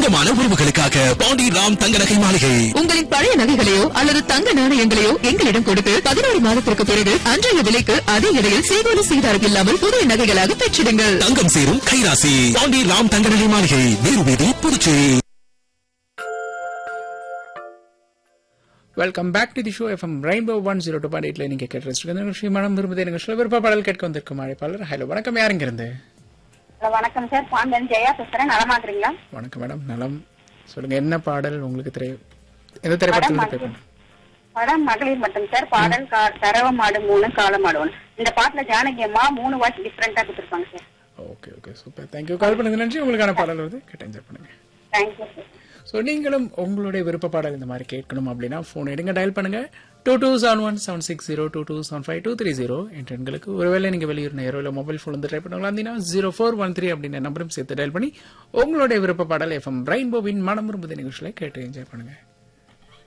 தங்கமான உறவுகளுக்காக பாண்டி ராம் தங்க நகை மாளிகை உங்களின் பழைய நகைகளையோ அல்லது தங்க நாணயங்களையோ எங்களிடம் கொடுத்து பதினோரு மாதத்திற்கு பிறகு அன்றைய விலைக்கு அதே இடையில் செய்கூலி செய்தார்கள் இல்லாமல் புதிய நகைகளாக பெற்றிடுங்கள் தங்கம் சேரும் கைராசி பாண்டி ராம் தங்க நகை மாளிகை நேரு வீதி Puducherry welcome back to the show F M rainbow one zero two point எயிட்ல நீங்க கேட்டு நிகழ்ச்சி மனம் விரும்புதே நிகழ்ச்சியில் விருப்ப பாடல் கேட்க வந்திருக்கும் அழைப்பாளர் ஹலோ வணக்கம் யாருங்க இருந்து ஹலோ வணக்கம் சார் பாண்டியன் ஜெயா பேசுறேன் நலமா இருக்கிறீங்களா வணக்கம் மேடம் நலம் சொல்லுங்க என்ன பாடல் உங்களுக்கு தெரியும் எந்த திரைப்படத்தில் படம் ப்ளே பண்ண படம் மகளிர் மட்டும் சார் பாடல் கா- தரவ மாடு மூணு கால மாடு ஒண்ணு இந்த பாட்டுல ஜானகி அம்மா மூணு வாட்ச் டிஃபரெண்டா கொடுத்துருப்பாங்க sir okay okay super thank you call பண்ணது நன்றி உங்களுக்கான பாடல் வந்து கேட்டு என்ஜாய் பண்ணுங்க தேங்க்யூ சார் ஸோ நீங்களும் உங்களுடைய விருப்ப பாடல் இந்த மாதிரி கேட்கணும் அப்படின்னா ஃபோன் எடுங்க டயல் பண்ணுங்க two two seven one seven six zero two two seven five two three zero என்ற எண்களுக்கு ஒருவேளை நீங்கள் வெளியூர் நேரோ இல்லை மொபைல் ஃபோன் வந்து ட்ரை பண்ணுங்களா இருந்தீங்கன்னா ஜீரோ ஃபோர் ஒன் த்ரீ அப்படின்ற நம்பரும் சேர்த்து டயல் பண்ணி உங்களுடைய விருப்ப பாடல் எஃப்எம் ரெயின்போவின் மனம் விரும்புத நிகழ்ச்சியில் கேட்டு என்ஜாய் பண்ணுங்க